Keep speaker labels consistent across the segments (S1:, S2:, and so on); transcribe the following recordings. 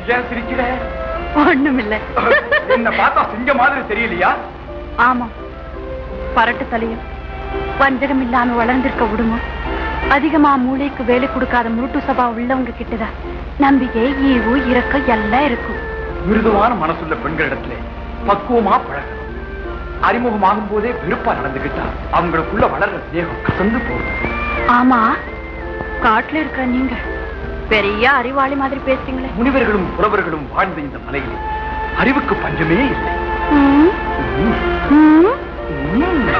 S1: ஏன் சிரிக்கிற
S2: ஒண்ணுமில்ல
S1: என்ன பார்த்தா சிங்க மாதிரி தெரியலையா
S2: ஆமா பரட்டு தலையும் வஞ்சகம் இல்லாம வளர்ந்திருக்க விடுமோ அதிகமா மூளைக்கு வேலை கொடுக்காத முருட்டு சபா உள்ளவங்க கிட்டதான் நம்பிக்கை ஈவு இரக்கம் எல்லாம் இருக்கும்
S1: மிருதுவான மனசுள்ள பெண்களிடத்துல பக்குவமா பழகணும் அறிமுகமாகும் போதே வெறுப்பா நடந்துகிட்டா அவங்களுக்குள்ள வளர்ற தேகம் கசந்து போகும்
S2: ஆமா காட்டுல இருக்கிற நீங்க பெரிய அறிவாளி மாதிரி பேசுறீங்களே
S1: முனிவர்களும் புறவர்களும் வாழ்ந்த இந்த மலையில் அறிவுக்கு பஞ்சமே இல்லை
S2: ம்,
S1: ம்.
S2: ம்.
S1: ம்.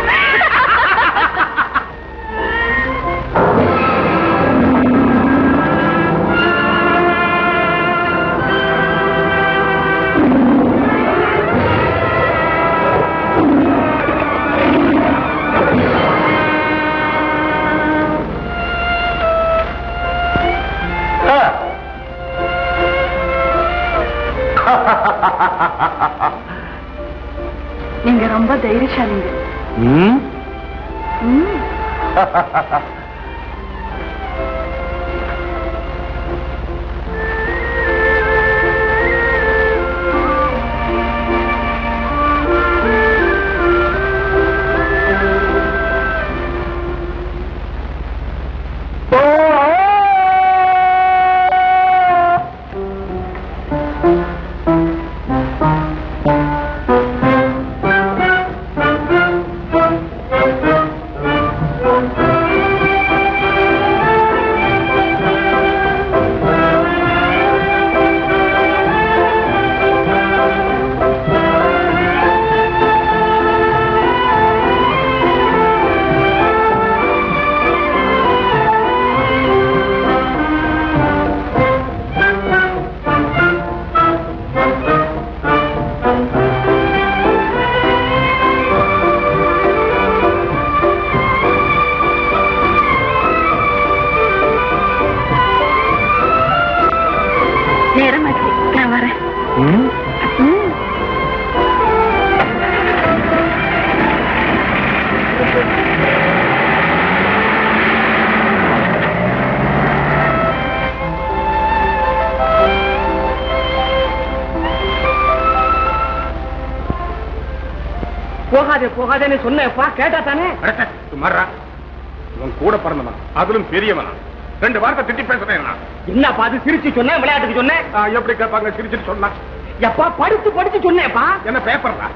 S2: நீங்க ரொம்ப தைரியசாலிங்க
S1: ம்.
S2: ம். நேரமாச்சு நான் வரேன்
S1: ம்.
S2: ம்.
S3: போகாதே போகாதேன்னு சொன்னேப்பா கேட்டா தானே
S4: அடச்சே, சும்மாறா இவன் கூட பிறந்தவன் அதிலும் பெரியவனா ரெண்டு வார்த்தை திட்டி பேசுறேன் நான்.
S3: என்னப்பா அது சிரிச்சு சொன்னேன் விளையாட்டுக்கு சொன்னேன்
S4: ஆ, எப்படி கேட்பாங்க சிரிச்சிட்டு சொன்னா
S3: எப்பா படிச்சு படிச்சு சொன்னேப்பா
S4: என்ன பேப்பர்டா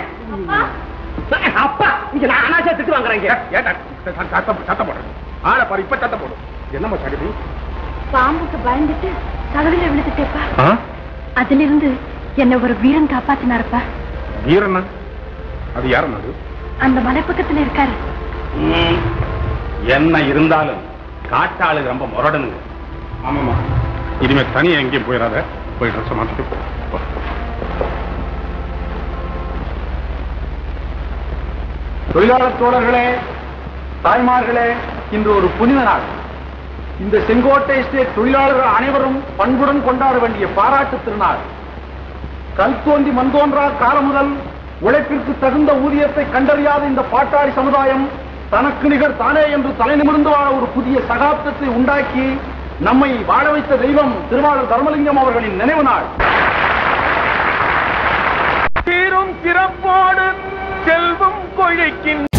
S3: அப்பா இங்க நான் அனாச்சா திட்டு வாங்குறேங்க
S4: ஏட்டா சத்தம் சத்தம் போடுறேன் ஆளை பாரு இப்ப சத்தம் போடும் என்னம்மா சகதி
S2: பாம்புக்கு பயந்துட்டு தகவல விழுந்துட்டேப்பா அதுல இருந்து என்ன ஒரு வீரன் காப்பாத்தினாருப்பா
S4: வீரனா அது யாரும் அது
S2: அந்த மலை பக்கத்துல இருக்காரு
S4: என்ன இருந்தாலும் காட்டாளு ரொம்ப முரடனுங்க ஆமாமா இனிமே தனியா எங்கேயும் போயிடாத போய் ட்ரெஸ் மாத்திட்டு போ. போ
S1: தொழிலாளர் தோழர்களே தாய்மார்களே இன்று ஒரு புனித நாள் இந்த செங்கோட்டை எஸ்டேட் தொழிலாளர்கள் அனைவரும் பண்புடன் கொண்டாட வேண்டிய பாராட்டு திருநாள் கல் தோன்றி மண் தோன்றா காலம் முதல் உழைப்பிற்கு தகுந்த ஊதியத்தை கண்டறியாத இந்த பாட்டாளி சமுதாயம் தனக்கு நிகர் தானே என்று தலை நிமிர்ந்து வாழ ஒரு புதிய சகாப்தத்தை உண்டாக்கி நம்மை வாழ வைத்த தெய்வம் திருவாளர் தர்மலிங்கம் அவர்களின் நினைவு நாள்
S5: சீரும் சிறப்போடு செல்வம் கொழிக்கின்ற